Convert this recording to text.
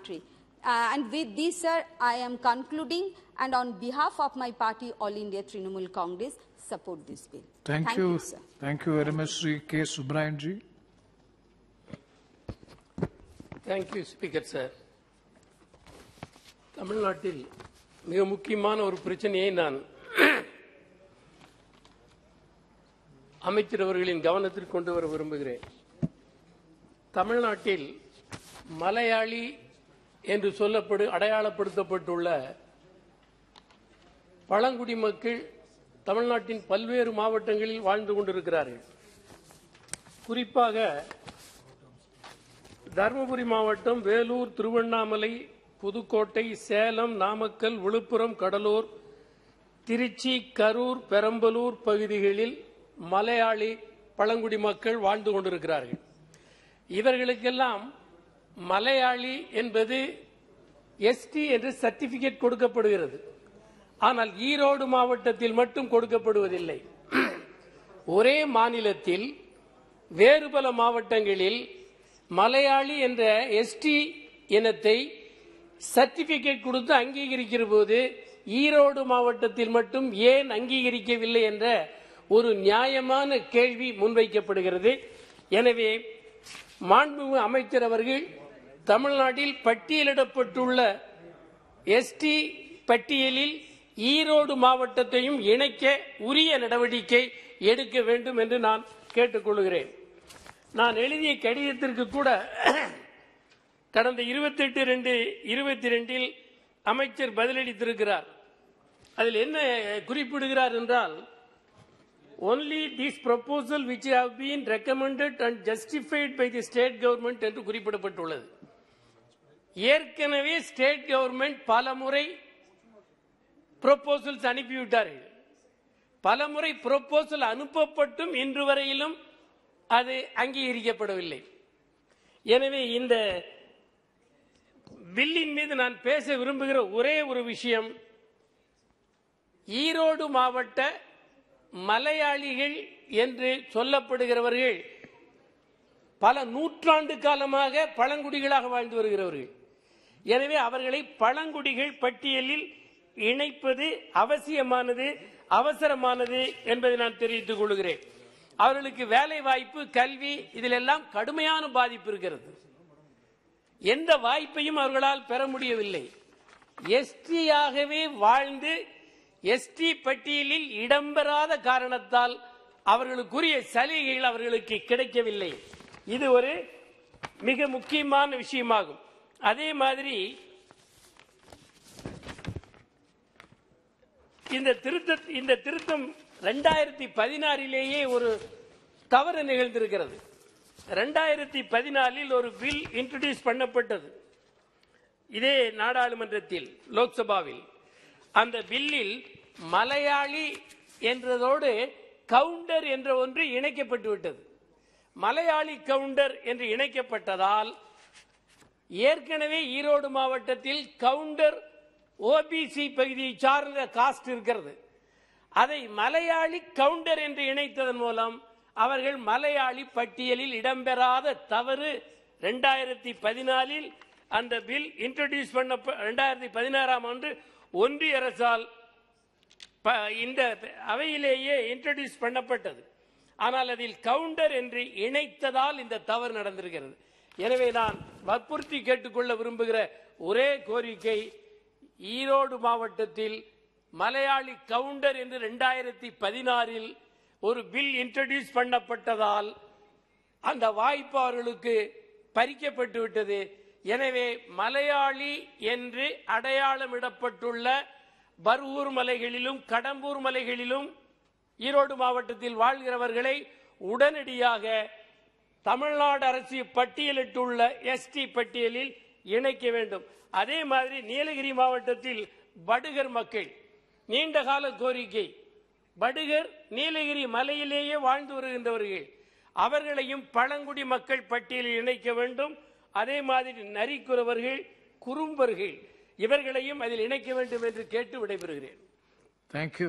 country. Uh, and with this, sir, I am concluding and on behalf of my party, All India Trinamool Congress, support this bill. Thank you. sir. Thank you very much, Sri K. Subrayan ji. Thank you speaker sir தமிழ்நாட்டில் மிக முக்கியமான ஒரு பிரச்சனையை நான் அமைச்சர் அவர்களின் கவனத்திற்கு கொண்டு வர விரும்புகிறேன் தமிழ்நாட்டில் மலையாளி என்று சொல்லப்படு அடையாளப்படுத்தப்பட்டுள்ள பழங்குடி மக்கள் தமிழ்நாட்டின் பல்வேறு மாவட்டங்களில் வாழ்ந்து கொண்டிருக்கிறார்கள் குறிப்பாக தருமபுரி மாவட்டம் வேலூர் திருவண்ணாமலை புதுக்கோட்டை சேலம் நாமக்கல் விழுப்புரம் கடலூர் திருச்சி கரூர் பெரம்பலூர் பகுதிகளில் மலையாளி பழங்குடி மக்கள் வாழ்ந்து கொண்டிருக்கிறார்கள் இவர்களுக்கெல்லாம் மலையாளி என்பது எஸ்டி என்று சர்டிபிகேட் கொடுக்கப்படுகிறது ஆனால் ஈரோடு மாவட்டத்தில் மட்டும் கொடுக்கப்படுவதில்லை ஒரே மாநிலத்தில் வேறு பல மாவட்டங்களில் மலையாளி என்ற எஸ்டி இனத்தை சர்டிபிகேட் கொடுத்து அங்கீகரிக்கிற போது ஈரோடு மாவட்டத்தில் மட்டும் ஏன் அங்கீகரிக்கவில்லை என்ற ஒரு நியாயமான கேள்வி முன்வைக்கப்படுகிறது எனவே மாண்புமிகு அமைச்சர் அவர்கள் தமிழ்நாட்டில் பட்டியலிடப்பட்டுள்ள எஸ்டி பட்டியலில் ஈரோடு மாவட்டத்தையும் இணைக்க உரிய நடவடிக்கை எடுக்க வேண்டும் என்று நான் கேட்டுக்கொள்கிறேன் நான் எழுதிய கடிதத்திற்கு கூட கடந்த இருபத்தெட்டு ரெண்டு இருபத்தி ரெண்டில் அமைச்சர் பதிலளித்திருக்கிறார் அதில் என்ன குறிப்பிடுகிறார் என்றால் only this proposal which have been recommended and justified by the state government என்று குறிப்பிடப்பட்டுள்ளது ஏற்கனவே ஸ்டேட் கவர்மெண்ட் பல முறை ப்ரொபோசல்ஸ் அனுப்பிவிட்டார்கள் பல முறை ப்ரொபோசல் அனுப்பப்பட்டும் இன்று வரையிலும் அது அங்கீகரிக்கப்படவில்லை எனவே இந்த பில்லின் மீது நான் பேச விரும்புகிற ஒரே ஒரு விஷயம் ஈரோடு மாவட்ட மலையாளிகள் என்று சொல்லப்படுகிறவர்கள் பல நூற்றாண்டு காலமாக பழங்குடிகளாக வாழ்ந்து வருகிறவர்கள் எனவே அவர்களை பழங்குடிகள் பட்டியலில் இணைப்பது அவசியமானது அவசரமானது என்பதை நான் தெரிவித்துக் கொள்கிறேன் அவர்களுக்கு வேலை வாய்ப்பு கல்வி இதிலெல்லாம் கடுமையான பாதிப்பு இருக்கிறது எந்த வாய்ப்பையும் அவர்களால் பெற முடியவில்லை எஸ்டியாகவே வாழ்ந்து எஸ்டி பட்டியலில் இடம்பெறாத காரணத்தால் அவர்களுக்குரிய சலுகைகள் அவர்களுக்கு கிடைக்கவில்லை இது ஒரு மிக முக்கியமான விஷயமாகும் அதே மாதிரி இந்த திருத்த இந்த திருத்தம் ரெண்டாயிரத்தி பதினாறிலேயே ஒரு தவறு நிகழ்ந்திருக்கிறது ரெண்டாயிரத்தி பதினாலில் ஒரு பில் இன்ட்ரடியூஸ் பண்ணப்பட்டது இதே நாடாளுமன்றத்தில் லோக்சபாவில் அந்த பில்லில் மலையாளி என்றதோடு கவுண்டர் என்ற ஒன்று இணைக்கப்பட்டு விட்டது மலையாளி கவுண்டர் என்று இணைக்கப்பட்டதால் ஏற்கனவே ஈரோடு மாவட்டத்தில் கவுண்டர் ஓபிசி பகுதியை சார்ந்த காஸ்ட் இருக்கிறது அதை மலையாளி கவுண்டர் என்று இணைத்ததன் மூலம் அவர்கள் மலையாளி பட்டியலில் இடம்பெறாத தவறு ரெண்டாயிரத்தி பதினாலில் அந்த பில் இன்ட்ரடியூஸ் பண்ண ரெண்டாயிரத்தி பதினாறாம் ஆண்டு ஒன்றிய அரசால் ப- இந்த அவையிலேயே இன்ட்ரடியூஸ் பண்ணப்பட்டது ஆனால் அதில் கவுண்டர் என்று இணைத்ததால் இந்த தவறு நடந்திருக்கிறது எனவே நான் வற்புறுத்தி கேட்டுக்கொள்ள விரும்புகிற ஒரே கோரிக்கை ஈரோடு மாவட்டத்தில் மலையாளி கவுண்டர் என்று ரெண்டாயிரத்தி பதினாறில் ஒரு பில் இன்ட்ரடியூஸ் பண்ணப்பட்டதால் அந்த வாய்ப்பு அவர்களுக்கு பறிக்கப்பட்டு விட்டது எனவே மலையாளி என்று அடையாளமிடப்பட்டுள்ள பர்வூர் மலைகளிலும் கடம்பூர் மலைகளிலும் ஈரோடு மாவட்டத்தில் வாழ்கிறவர்களை உடனடியாக தமிழ்நாடு அரசு பட்டியலிட்டுள்ள எஸ்டி பட்டியலில் இணைக்க வேண்டும் அதே மாதிரி நீலகிரி மாவட்டத்தில் படுகர் மக்கள் நீண்ட கால கோரிக்கை படுகர் நீலகிரி மலையிலேயே வாழ்ந்து வருகின்றவர்கள் அவர்களையும் பழங்குடி மக்கள் பட்டியலில் இணைக்க வேண்டும் அதே மாதிரி நரிக்குறவர்கள் குறும்பர்கள் இவர்களையும் அதில் இணைக்க வேண்டும் என்று கேட்டு விடைபெறுகிறேன் Thank you.